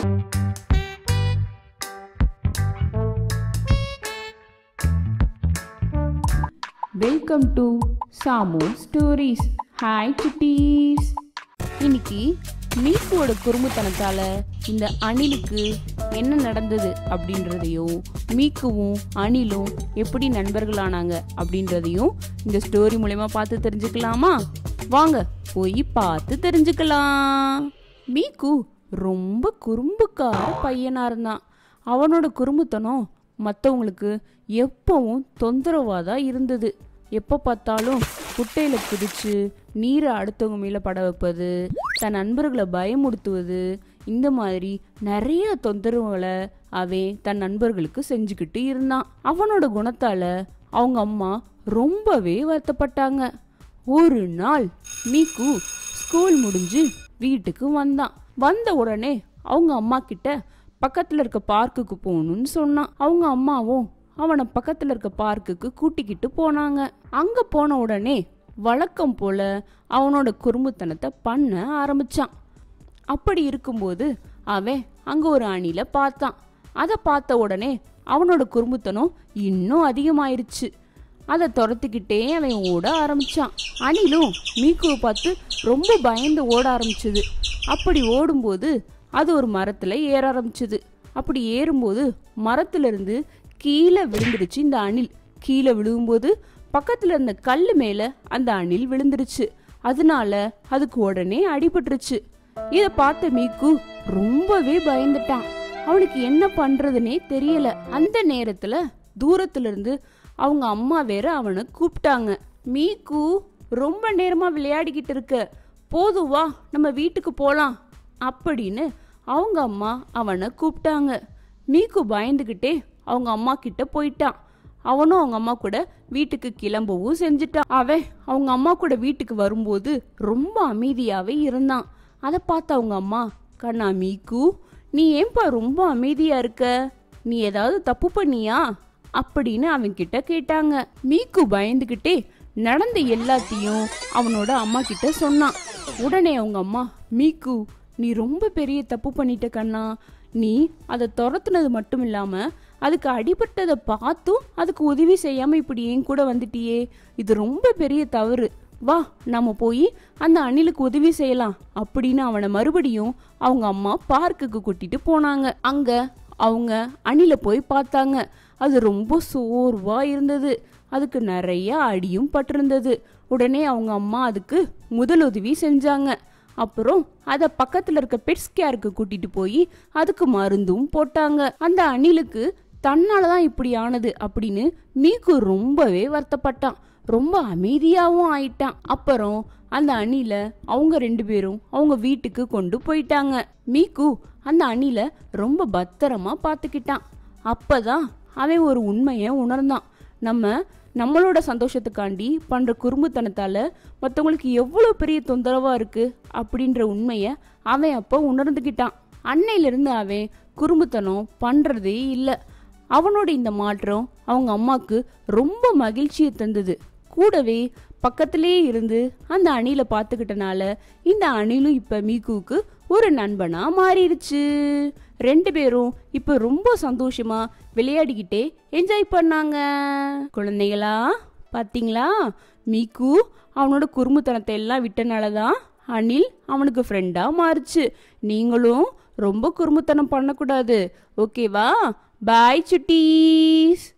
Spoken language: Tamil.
welcome to Samu stories hi குட்டீஸ் இன்னைக்கு மீக்குவோட குறும்புத்தனத்தால இந்த அணிலுக்கு என்ன நடந்தது அப்படின்றதையும் மீக்குவும் அணிலும் எப்படி நண்பர்களானாங்க அப்படின்றதையும் இந்த ஸ்டோரி மூலயமா பார்த்து தெரிஞ்சுக்கலாமா வாங்க போய் பார்த்து தெரிஞ்சுக்கலாம் மீக்கு ரொம்ப குறும்புக்கார பையனா இருந்தான் அவனோட குறும்புத்தனம் மற்றவங்களுக்கு எப்பவும் தொந்தரவாக தான் இருந்தது எப்போ பார்த்தாலும் குட்டையில் குதிச்சு நீரை அடுத்தவங்க மேலே பட வைப்பது தன் நண்பர்களை பயமுடுத்துவது இந்த மாதிரி நிறைய தொந்தரவுகளை அவன் தன் நண்பர்களுக்கு செஞ்சுக்கிட்டு இருந்தான் அவனோட குணத்தால் அவங்க அம்மா ரொம்பவே வருத்தப்பட்டாங்க ஒரு நாள் மீக்கு ஸ்கூல் முடிஞ்சு வீட்டுக்கு வந்தான் வந்த உடனே அவங்க அம்மா கிட்ட பக்கத்துல இருக்க பார்க்குக்கு போகணும்னு சொன்னான் அவங்க அம்மாவும் அவனை பக்கத்துல இருக்க பார்க்குக்கு கூட்டிக்கிட்டு போனாங்க அங்க போன உடனே வழக்கம் போல அவனோட குறும்புத்தனத்தை பண்ண ஆரம்பிச்சான் அப்படி இருக்கும்போது அவன் அங்க ஒரு அணில பார்த்தான் அதை பார்த்த உடனே அவனோட குறும்புத்தனம் இன்னும் அதிகமாயிருச்சு அதை துரத்துக்கிட்டே அவன் ஓட ஆரம்பிச்சான் அணிலும் மீக்குவை பார்த்து ரொம்ப பயந்து ஓட ஆரம்பிச்சது அப்படி ஓடும்போது அது ஒரு மரத்துல ஏற ஆரம்பிச்சது அப்படி ஏறும்போது மரத்துல இருந்து கீழே விழுந்துருச்சு இந்த அணில் கீழே விழுகும்போது பக்கத்துல இருந்த கல் மேல அந்த அணில் விழுந்துருச்சு அதனால அதுக்கு உடனே அடிபட்டுருச்சு இத பார்த்த மீக்கு ரொம்பவே பயந்துட்டான் அவனுக்கு என்ன பண்றதுனே தெரியல அந்த நேரத்துல தூரத்துல இருந்து அவங்க அம்மா வேற அவனை கூப்பிட்டாங்க மீக்கு ரொம்ப நேரமா விளையாடிக்கிட்டு இருக்க போதும் வா நம்ம வீட்டுக்கு போலாம் அப்படின்னு அவங்க அம்மா அவனை கூப்பிட்டாங்க மீக்கு பயந்துக்கிட்டே அவங்க அம்மா கிட்ட போயிட்டான் அவனும் அவங்க அம்மா கூட வீட்டுக்கு கிளம்பவும் செஞ்சுட்டான் அவன் அவங்க அம்மா கூட வீட்டுக்கு வரும்போது ரொம்ப அமைதியாவே இருந்தான் அதை பார்த்த அவங்க அம்மா கண்ணா மீக்கு நீ ஏன்பா ரொம்ப அமைதியா இருக்க நீ ஏதாவது தப்பு பண்ணியா அப்படின்னு அவன் கிட்ட கேட்டாங்க மீக்கு பயந்துகிட்டே நடந்த எல்லாத்தையும் அவனோட அம்மா கிட்ட சொன்னான் உடனே அவங்க அம்மா மீக்கு நீ ரொம்ப பெரிய தப்பு பண்ணிட்ட கண்ணா நீ அதை துரத்துனது மட்டும் இல்லாம அதுக்கு அடிபட்டதை பார்த்தும் அதுக்கு உதவி செய்யாம இப்படி என் கூட வந்துட்டியே இது ரொம்ப பெரிய தவறு வா நாம போய் அந்த அணிலுக்கு உதவி செய்யலாம் அப்படின்னு அவனை மறுபடியும் அவங்க அம்மா பார்க்குக்கு கூட்டிட்டு போனாங்க அங்க அவங்க அணில போய் பார்த்தாங்க அது ரொம்ப சோர்வா இருந்தது அதுக்கு நிறைய அடியும் பட்டிருந்தது உடனே அவங்க அம்மா அதுக்கு முதலுதவி செஞ்சாங்க அப்புறம் அத பக்கத்துல இருக்க பெட்ஸ் கேருக்கு கூட்டிட்டு போய் அதுக்கு மருந்தும் போட்டாங்க அந்த அணிலுக்கு தன்னாலதான் இப்படி ஆனது அப்படின்னு மீக்கு ரொம்பவே வருத்தப்பட்டான் ரொம்ப அமைதியாவும் ஆயிட்டான் அப்புறம் அந்த அணில அவங்க ரெண்டு பேரும் அவங்க வீட்டுக்கு கொண்டு போயிட்டாங்க மீக்கு அந்த அணில ரொம்ப பத்திரமா பாத்துக்கிட்டான் அப்பதான் அவன் ஒரு உண்மையை உணர்ந்தான் நம்ம நம்மளோட சந்தோஷத்துக்காண்டி பண்ற குறும்புத்தனத்தால மற்றவங்களுக்கு எவ்வளோ பெரிய தொந்தரவா இருக்கு அப்படின்ற உண்மையை அவன் அப்போ உணர்ந்துக்கிட்டான் அன்னையிலிருந்து அவன் குறும்புத்தனம் பண்றதே இல்லை அவனோட இந்த மாற்றம் அவங்க அம்மாக்கு ரொம்ப மகிழ்ச்சியை தந்தது கூடவே பக்கத்திலே இருந்து அந்த அணில பார்த்துக்கிட்டனால இந்த அணிலும் இப்ப மீக்குவுக்கு ஒரு நண்பனா மாறிடுச்சு ரெண்டு பேரும் இப்ப ரொம்ப சந்தோஷமா விளையாடிக்கிட்டே என்ஜாய் பண்ணாங்க குழந்தைகளா பாத்தீங்களா மீக்கு அவனோட குறும்புத்தனத்தை எல்லாம் விட்டனால தான் அனில் அவனுக்கு ஃப்ரெண்டா மாறுச்சு நீங்களும் ரொம்ப குறும்புத்தனம் பண்ணக்கூடாது ஓகேவா பாய் சுட்டீஸ்